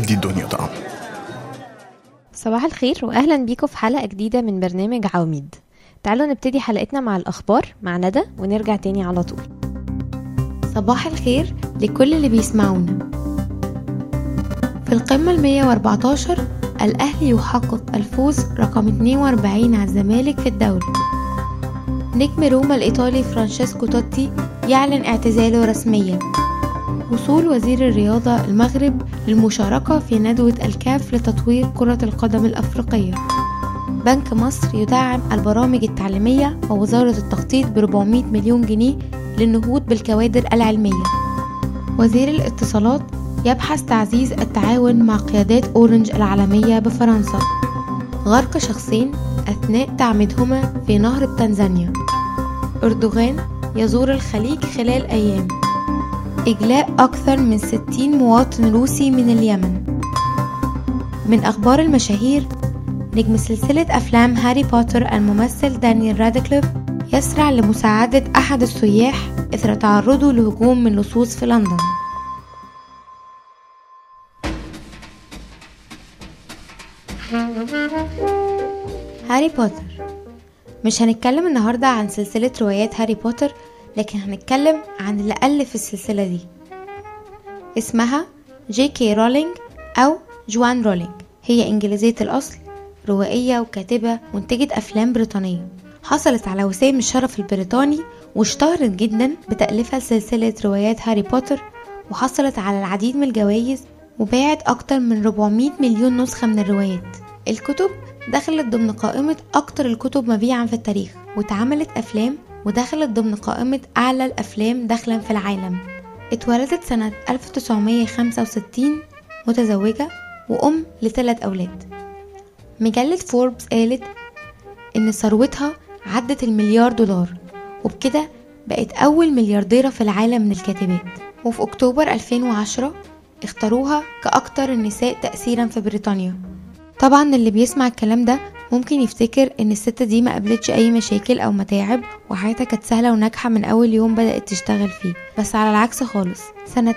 هدي الدنيا طعم صباح الخير واهلا بيكم في حلقه جديده من برنامج عواميد تعالوا نبتدي حلقتنا مع الاخبار مع ندى ونرجع تاني على طول صباح الخير لكل اللي بيسمعونا في القمة المية واربعتاشر الأهلي يحقق الفوز رقم 42 على الزمالك في الدوري نجم روما الإيطالي فرانشيسكو توتي يعلن اعتزاله رسميا وصول وزير الرياضة المغرب للمشاركة في ندوة الكاف لتطوير كرة القدم الأفريقية بنك مصر يدعم البرامج التعليمية ووزارة التخطيط ب 400 مليون جنيه للنهوض بالكوادر العلمية وزير الاتصالات يبحث تعزيز التعاون مع قيادات أورنج العالمية بفرنسا غرق شخصين أثناء تعميدهما في نهر تنزانيا أردوغان يزور الخليج خلال أيام إجلاء أكثر من 60 مواطن روسي من اليمن من أخبار المشاهير نجم سلسلة أفلام هاري بوتر الممثل دانيال رادكليف يسرع لمساعدة أحد السياح إثر تعرضه لهجوم من لصوص في لندن هاري بوتر مش هنتكلم النهاردة عن سلسلة روايات هاري بوتر لكن هنتكلم عن اللي ألف السلسلة دي اسمها جي كي رولينج أو جوان رولينج هي إنجليزية الأصل روائية وكاتبة منتجة أفلام بريطانية حصلت على وسام الشرف البريطاني واشتهرت جدا بتأليفها لسلسلة روايات هاري بوتر وحصلت على العديد من الجوائز وباعت أكتر من 400 مليون نسخة من الروايات الكتب دخلت ضمن قائمة أكتر الكتب مبيعا في التاريخ واتعملت أفلام ودخلت ضمن قائمة أعلى الأفلام دخلا في العالم اتولدت سنة 1965 متزوجة وأم لثلاث أولاد مجلة فوربس قالت إن ثروتها عدت المليار دولار وبكده بقت أول مليارديرة في العالم من الكاتبات وفي أكتوبر 2010 اختاروها كأكتر النساء تأثيرا في بريطانيا طبعا اللي بيسمع الكلام ده ممكن يفتكر ان الست دي ما قابلتش اي مشاكل او متاعب وحياتها كانت سهله وناجحه من اول يوم بدات تشتغل فيه بس على العكس خالص سنه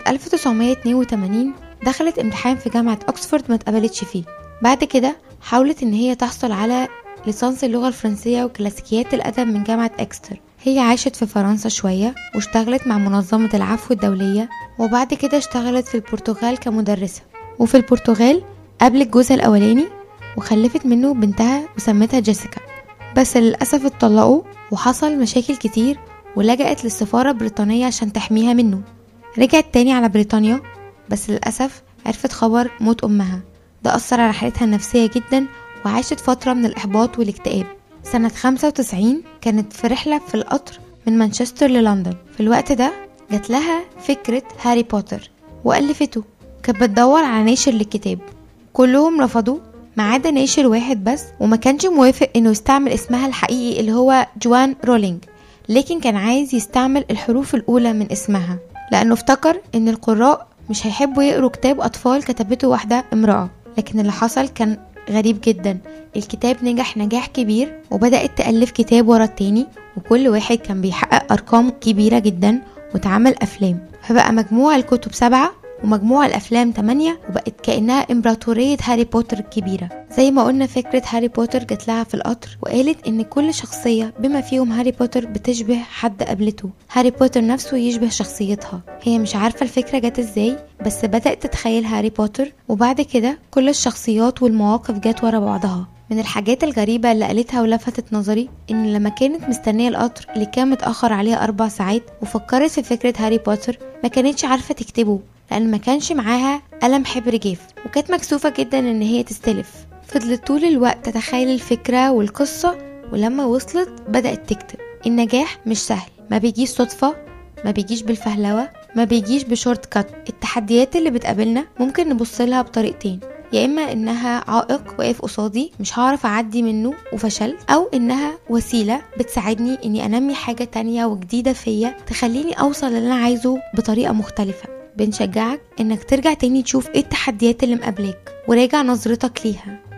1982 دخلت امتحان في جامعه اوكسفورد ما اتقبلتش فيه بعد كده حاولت ان هي تحصل على ليسانس اللغه الفرنسيه وكلاسيكيات الادب من جامعه اكستر هي عاشت في فرنسا شوية واشتغلت مع منظمة العفو الدولية وبعد كده اشتغلت في البرتغال كمدرسة وفي البرتغال قابلت جوزها الأولاني وخلفت منه بنتها وسمتها جيسيكا بس للأسف اتطلقوا وحصل مشاكل كتير ولجأت للسفارة البريطانية عشان تحميها منه رجعت تاني على بريطانيا بس للأسف عرفت خبر موت أمها ده أثر على حالتها النفسية جدا وعاشت فترة من الإحباط والاكتئاب سنة 95 كانت في رحلة في القطر من مانشستر للندن في الوقت ده جات لها فكرة هاري بوتر وألفته كانت بتدور على ناشر للكتاب كلهم رفضوا ما عدا ناشر واحد بس وما كانش موافق انه يستعمل اسمها الحقيقي اللي هو جوان رولينج لكن كان عايز يستعمل الحروف الاولى من اسمها لانه افتكر ان القراء مش هيحبوا يقروا كتاب اطفال كتبته واحده امراه لكن اللي حصل كان غريب جدا الكتاب نجح نجاح كبير وبدأت تألف كتاب ورا التاني وكل واحد كان بيحقق أرقام كبيرة جدا واتعمل أفلام فبقى مجموع الكتب سبعة ومجموع الأفلام تمانية وبقت كأنها إمبراطورية هاري بوتر الكبيرة زي ما قلنا فكرة هاري بوتر جات لها في القطر وقالت إن كل شخصية بما فيهم هاري بوتر بتشبه حد قابلته هاري بوتر نفسه يشبه شخصيتها هي مش عارفة الفكرة جت إزاي بس بدأت تتخيل هاري بوتر وبعد كده كل الشخصيات والمواقف جت ورا بعضها من الحاجات الغريبة اللي قالتها ولفتت نظري إن لما كانت مستنية القطر اللي كان متأخر عليها أربع ساعات وفكرت في فكرة هاري بوتر ما كانتش عارفة تكتبه لأن ما كانش معاها قلم حبر جاف وكانت مكسوفة جدا إن هي تستلف فضلت طول الوقت تتخيل الفكرة والقصة ولما وصلت بدأت تكتب النجاح مش سهل ما بيجيش صدفة ما بيجيش بالفهلوة ما بيجيش بشورت كات التحديات اللي بتقابلنا ممكن نبص لها بطريقتين يا اما انها عائق واقف قصادي مش هعرف اعدي منه وفشلت او انها وسيله بتساعدني اني انمي حاجه تانية وجديده فيا تخليني اوصل اللي انا عايزه بطريقه مختلفه بنشجعك انك ترجع تاني تشوف ايه التحديات اللي مقابلاك وراجع نظرتك ليها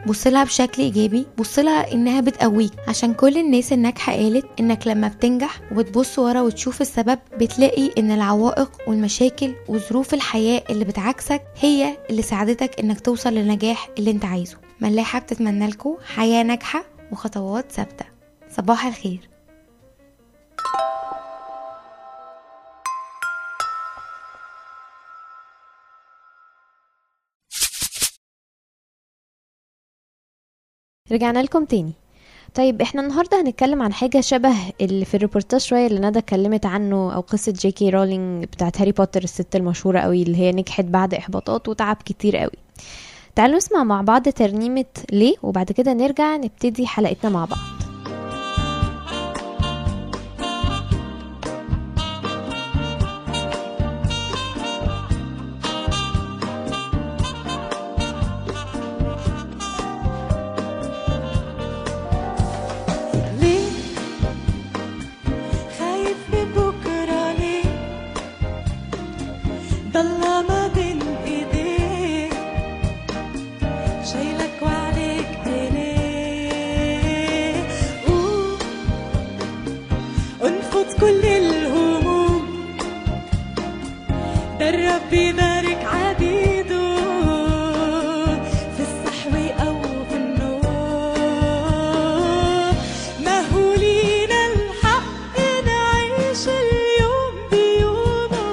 بصلها بشكل ايجابي بصلها انها بتقويك عشان كل الناس الناجحه قالت انك لما بتنجح وبتبص ورا وتشوف السبب بتلاقي ان العوائق والمشاكل وظروف الحياه اللي بتعكسك هي اللي ساعدتك انك توصل للنجاح اللي انت عايزه ملاحه بتتمنى لكم حياه ناجحه وخطوات ثابته صباح الخير رجعنا لكم تاني طيب احنا النهارده هنتكلم عن حاجه شبه اللي في الريبورتاج شويه اللي ندى اتكلمت عنه او قصه جي كي رولينج بتاعت هاري بوتر الست المشهوره قوي اللي هي نجحت بعد احباطات وتعب كتير قوي تعالوا نسمع مع بعض ترنيمه ليه وبعد كده نرجع نبتدي حلقتنا مع بعض ليه خايف من بكرة ليه ضل ما بين ايديك شايلك وعليك عينيه قوم انفض كل الهموم ده الرب يبارك عبيده في الصحو أو في النوم ما هو لينا الحق نعيش اليوم بيومه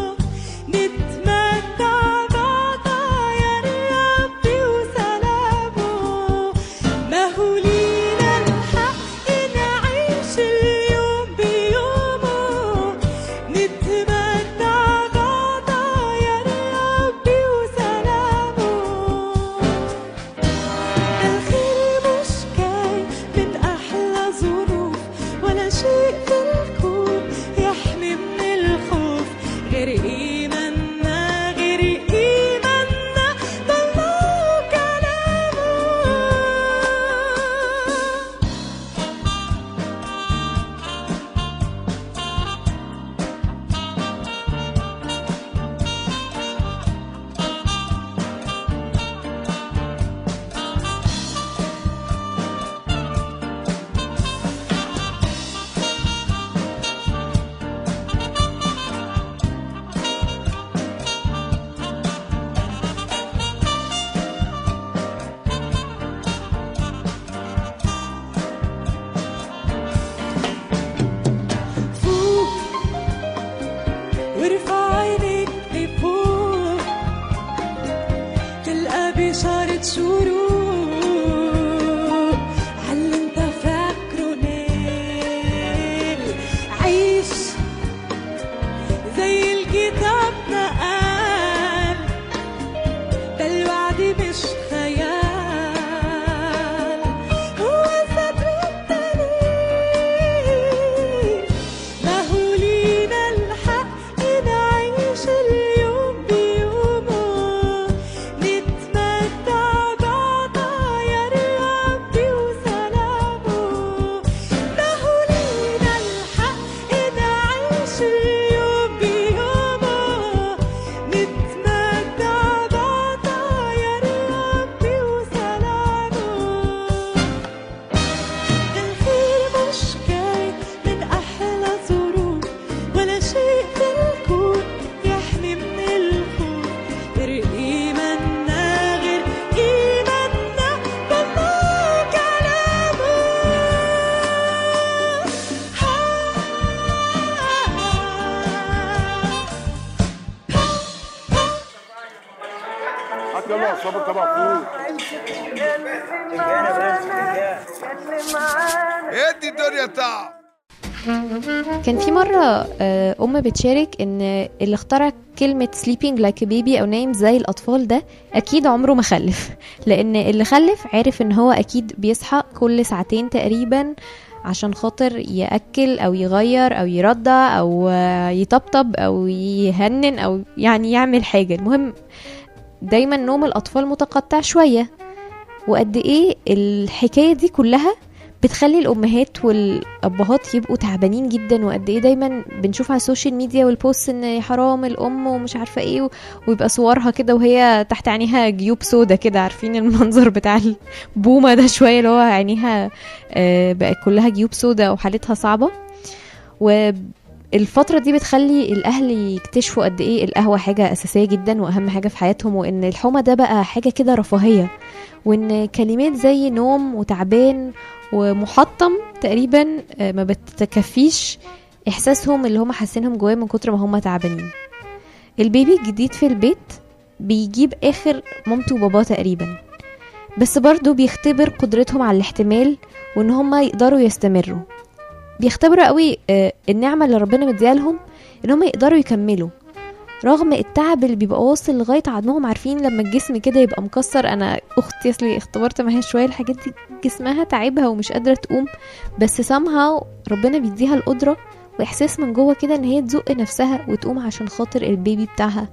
نتمتع بعطايا الرب وسلامه ما هو لينا الحق نعيش اليوم بيومه نتمتع بعطايا الرب وسلامه الخير مش جاي من أحلى ظروف ولا شيء في الكون يحمي من الخوف غير إيماننا غير إيماننا بالله كلامه فوق وارفع عينيك لفوق تلقى بشارة شروق عاللي انت فاكره نيل عيش زي الكتاب ما قال ده الوعد مش خيال هو ستر الدليل ما هو لينا الحق نعيش اليوم بيومه نتمتع بعطايا الرب وسلامه ما هو لينا الحق نعيش اليوم بيومه نتمتع بعطايا الرب وسلامه الخير مش جاي من أحلى ظروف ولا شيء في الكون يحمي من الخوف غير إيماننا غير إيماننا بالله كلامه حتى يلا صبر طبعا فوق ادي الدنيا تعب كان في مرة آه، أم بتشارك إن اللي اخترع كلمة sleeping like a baby أو نايم زي الأطفال ده أكيد عمره ما خلف لأن اللي خلف عارف إن هو أكيد بيصحى كل ساعتين تقريبا عشان خاطر يأكل أو يغير أو يرضع أو آه، يطبطب أو يهنن أو يعني يعمل حاجة المهم دايما نوم الأطفال متقطع شوية وقد إيه الحكاية دي كلها بتخلي الامهات والابهات يبقوا تعبانين جدا وقد ايه دايما بنشوف على السوشيال ميديا والبوست ان حرام الام ومش عارفه ايه و- ويبقى صورها كده وهي تحت عينيها جيوب سودا كده عارفين المنظر بتاع البومه ده شويه اللي هو عينيها آه، بقت كلها جيوب سودا وحالتها صعبه والفترة دي بتخلي الأهل يكتشفوا قد إيه القهوة حاجة أساسية جدا وأهم حاجة في حياتهم وإن الحمى ده بقى حاجة كده رفاهية وإن كلمات زي نوم وتعبان ومحطم تقريبا آه، ما بتكفيش إحساسهم اللي هم حاسينهم جواه من كتر ما هم تعبانين البيبي الجديد في البيت بيجيب آخر مامته وباباه تقريبا بس برضه بيختبر قدرتهم على الاحتمال وإن هم يقدروا يستمروا بيختبروا قوي آه، النعمة اللي ربنا مديها لهم ان هم يقدروا يكملوا رغم التعب اللي بيبقى واصل لغاية عظمهم عارفين لما الجسم كده يبقى مكسر انا اختي اصلي اختبرت معاها شوية الحاجات دي جسمها تعبها ومش قادرة تقوم بس سامها ربنا بيديها القدرة واحساس من جوه كده ان هي تزق نفسها وتقوم عشان خاطر البيبي بتاعها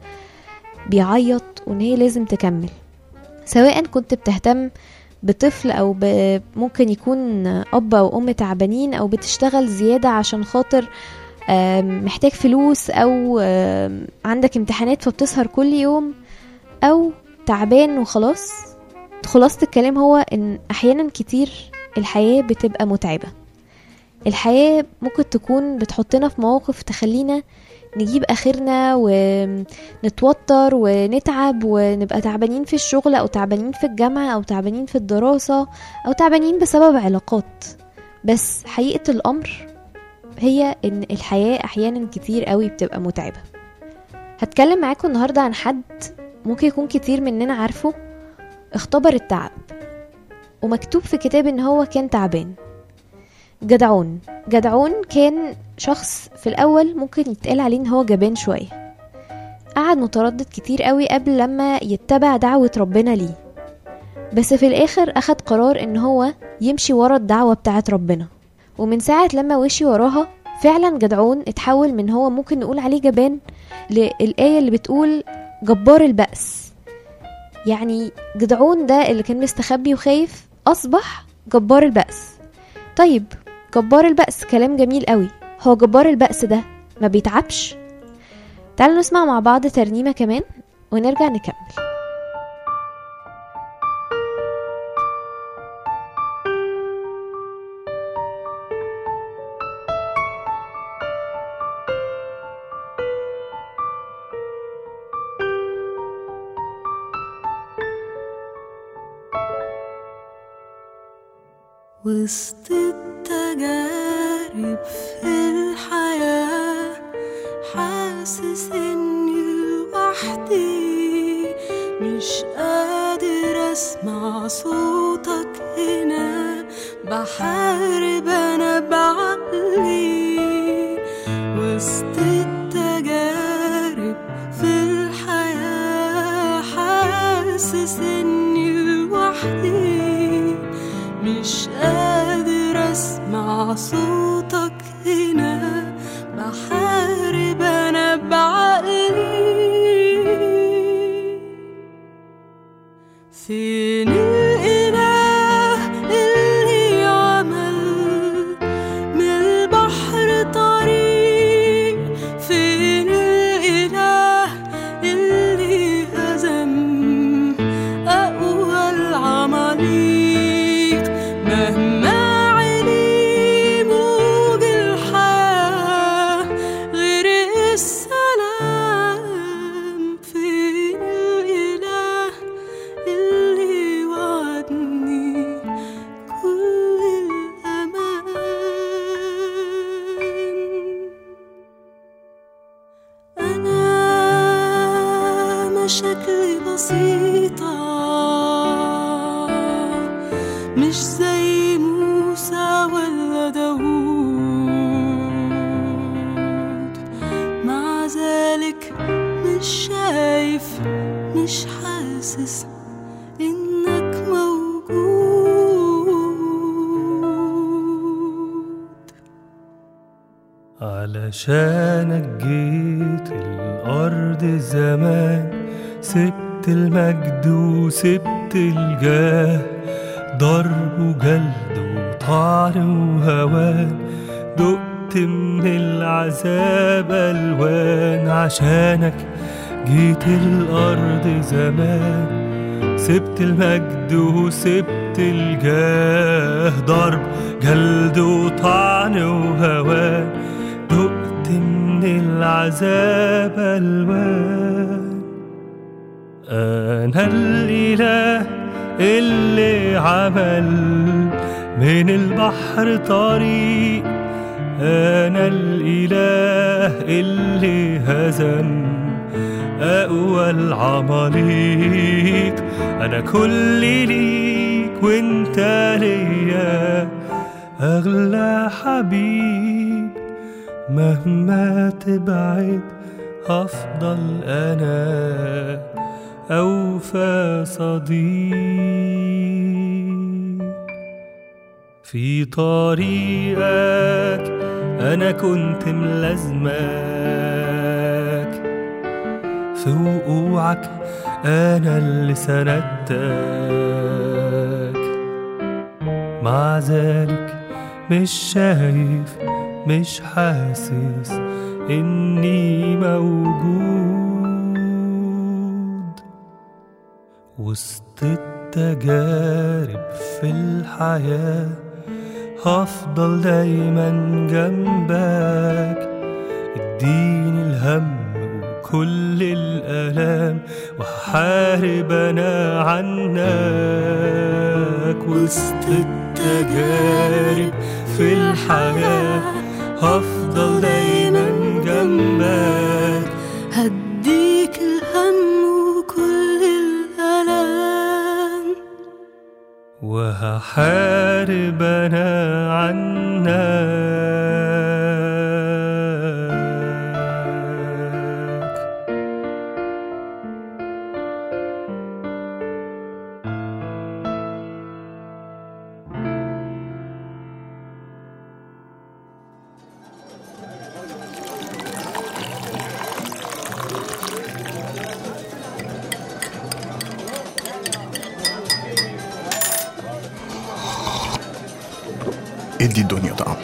بيعيط وان هي لازم تكمل سواء كنت بتهتم بطفل او ب... ممكن يكون اب او ام تعبانين او بتشتغل زياده عشان خاطر آم، محتاج فلوس او آم، عندك امتحانات فبتسهر كل يوم او تعبان وخلاص خلاصة الكلام هو ان احيانا كتير الحياة بتبقى متعبة الحياة ممكن تكون بتحطنا في مواقف تخلينا نجيب اخرنا ونتوتر ونتعب ونبقى تعبانين في الشغل او تعبانين في الجامعة او تعبانين في الدراسة او تعبانين بسبب علاقات بس حقيقة الامر هي ان الحياة احيانا كتير قوي بتبقى متعبة هتكلم معاكم النهاردة عن حد ممكن يكون كتير مننا عارفه اختبر التعب ومكتوب في كتاب ان هو كان تعبان جدعون جدعون كان شخص في الاول ممكن يتقال عليه ان هو جبان شوية قعد متردد كتير قوي قبل لما يتبع دعوة ربنا ليه بس في الاخر اخد قرار ان هو يمشي ورا الدعوة بتاعت ربنا ومن ساعة لما وشي وراها فعلا جدعون اتحول من هو ممكن نقول عليه جبان للآية اللي بتقول جبار البأس يعني جدعون ده اللي كان مستخبي وخايف أصبح جبار البأس طيب جبار البأس كلام جميل قوي هو جبار البأس ده ما بيتعبش تعالوا نسمع مع بعض ترنيمة كمان ونرجع نكمل وسط التجارب في الحياة حاسس اني لوحدي مش قادر اسمع صوتك هنا بحارب انا بعقلي وسط التجارب في الحياة حاسس اني لوحدي مش قادر اسمع صوتك هنا بحارب انا بعقلي فين الاله اللي عمل من البحر طريق فين الاله اللي هزم اقوى العماليق مهما علي موج الحياة غير السلام فين الإله اللي وعدني كل الأمان أنا مشاكلي بسيطة مش زي موسى ولا داوود مع ذلك مش شايف مش حاسس إنك موجود علشانك جيت الأرض زمان سبت المجد وسبت الجاه ضرب وجلد وطعن وهوان دقت من العذاب ألوان عشانك جيت الأرض زمان سبت المجد وسبت الجاه ضرب جلد وطعن وهوان دقت من العذاب ألوان أنا الإله اللي عمل من البحر طريق أنا الإله اللي هزم أقوى العماليق أنا كل ليك وانت ليا أغلى حبيب مهما تبعد أفضل أنا أوفى صديق في طريقك أنا كنت ملازمك في وقوعك أنا اللي سندتك مع ذلك مش شايف مش حاسس إني موجود وسط التجارب في الحياة هفضل دايما جنبك اديني الهم وكل الآلام وهحارب أنا عنك وسط التجارب في الحياة هفضل دايما جنبك هديك الهم وكل الألام وهحارب أنا عنك ادي الدنيا طعم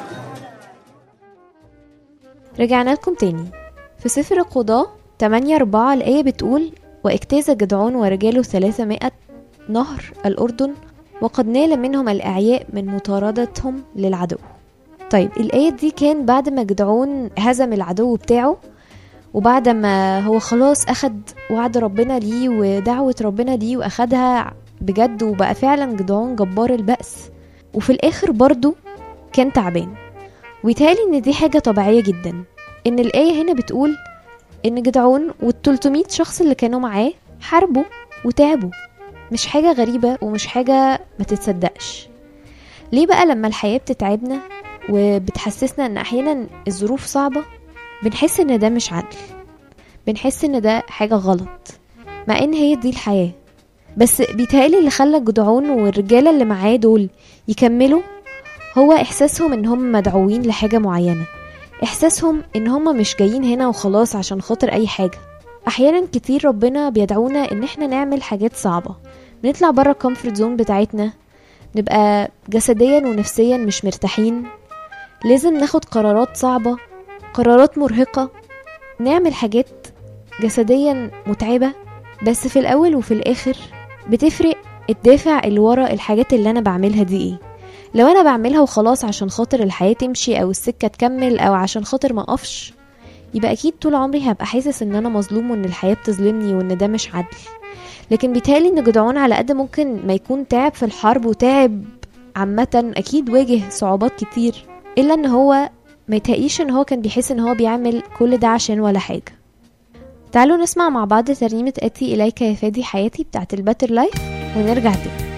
رجعنا لكم تاني في سفر القضاء 8 4 الآية بتقول واجتاز جدعون ورجاله 300 نهر الأردن وقد نال منهم الإعياء من مطاردتهم للعدو طيب الآية دي كان بعد ما جدعون هزم العدو بتاعه وبعد ما هو خلاص أخد وعد ربنا ليه ودعوة ربنا ليه وأخدها بجد وبقى فعلا جدعون جبار البأس وفي الآخر برضو كان تعبان ويتهيألي إن دي حاجة طبيعية جدا إن الآية هنا بتقول إن جدعون وال300 شخص اللي كانوا معاه حاربوا وتعبوا مش حاجة غريبة ومش حاجة ما تتصدقش ليه بقى لما الحياة بتتعبنا وبتحسسنا إن أحيانا الظروف صعبة بنحس إن ده مش عدل بنحس إن ده حاجة غلط مع إن هي دي الحياة بس بيتهيألي اللي خلى جدعون والرجالة اللي معاه دول يكملوا هو إحساسهم إن هم مدعوين لحاجة معينة إحساسهم إن هم مش جايين هنا وخلاص عشان خاطر أي حاجة أحيانا كتير ربنا بيدعونا إن إحنا نعمل حاجات صعبة بنطلع بره الكومفورت زون بتاعتنا نبقى جسديا ونفسيا مش مرتاحين لازم ناخد قرارات صعبة قرارات مرهقة نعمل حاجات جسديا متعبة بس في الأول وفي الآخر بتفرق الدافع اللي ورا الحاجات اللي أنا بعملها دي إيه لو أنا بعملها وخلاص عشان خاطر الحياة تمشي أو السكة تكمل أو عشان خاطر ما أقفش يبقى أكيد طول عمري هبقى حاسس إن أنا مظلوم وإن الحياة بتظلمني وإن ده مش عدل لكن بيتهيألي إن جدعون على قد ممكن ما يكون تعب في الحرب وتعب عامة أكيد واجه صعوبات كتير إلا إن هو ما يتهيأليش إن هو كان بيحس إن هو بيعمل كل ده عشان ولا حاجة تعالوا نسمع مع بعض ترنيمة آتي إليك يا فادي حياتي بتاعت الباتر لايف ونرجع تاني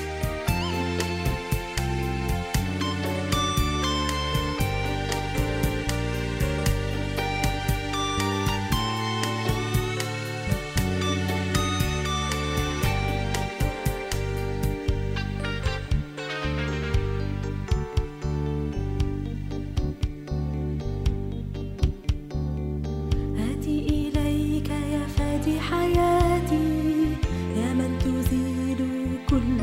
آتي إليك يا فادي حياتي يا من تزيل كل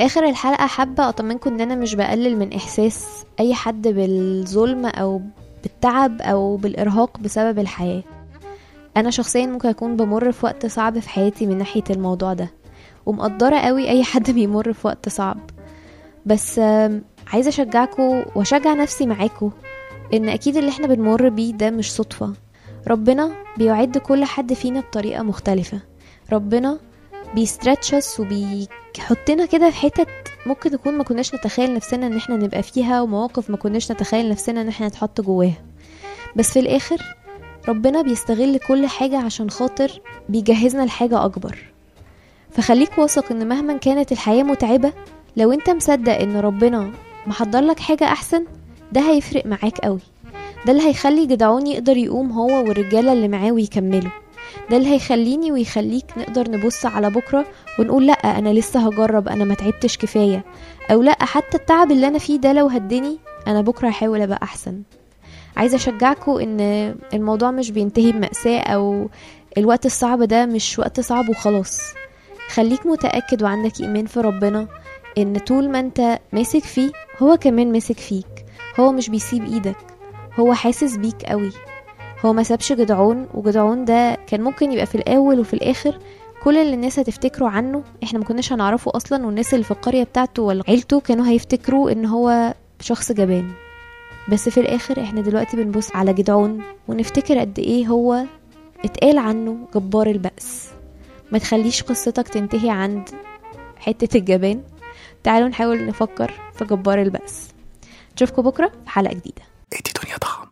اخر الحلقة حابة اطمنكم ان انا مش بقلل من احساس اي حد بالظلم او بالتعب او بالارهاق بسبب الحياة انا شخصيا ممكن اكون بمر في وقت صعب في حياتي من ناحية الموضوع ده ومقدرة قوي اي حد بيمر في وقت صعب بس آم، عايزة اشجعكم واشجع نفسي معاكم ان اكيد اللي احنا بنمر بيه ده مش صدفة ربنا بيعد كل حد فينا بطريقة مختلفة ربنا بيسترتشس وبيحطنا كده في حتت ممكن نكون ما كناش نتخيل نفسنا ان احنا نبقى فيها ومواقف ما كناش نتخيل نفسنا ان احنا نتحط جواها بس في الاخر ربنا بيستغل كل حاجة عشان خاطر بيجهزنا لحاجة اكبر فخليك واثق ان مهما كانت الحياة متعبة لو انت مصدق ان ربنا محضر لك حاجة احسن ده هيفرق معاك قوي ده اللي هيخلي جدعون يقدر يقوم هو والرجالة اللي معاه ويكملوا ده اللي هيخليني ويخليك نقدر نبص على بكرة ونقول لأ أنا لسه هجرب أنا ما تعبتش كفاية أو لأ حتى التعب اللي أنا فيه ده لو هدني أنا بكرة هحاول أبقى أحسن عايزة أشجعكم إن الموضوع مش بينتهي بمأساة أو الوقت الصعب ده مش وقت صعب وخلاص خليك متأكد وعندك إيمان في ربنا إن طول ما أنت ماسك فيه هو كمان ماسك فيك هو مش بيسيب إيدك هو حاسس بيك قوي هو ما سابش جدعون وجدعون ده كان ممكن يبقى في الاول وفي الاخر كل اللي الناس هتفتكروا عنه احنا ما كناش هنعرفه اصلا والناس اللي في القريه بتاعته ولا عيلته كانوا هيفتكروا ان هو شخص جبان بس في الاخر احنا دلوقتي بنبص على جدعون ونفتكر قد ايه هو اتقال عنه جبار البأس ما تخليش قصتك تنتهي عند حتة الجبان تعالوا نحاول نفكر في جبار البأس نشوفكم بكرة في حلقة جديدة ادي دنيا ضخم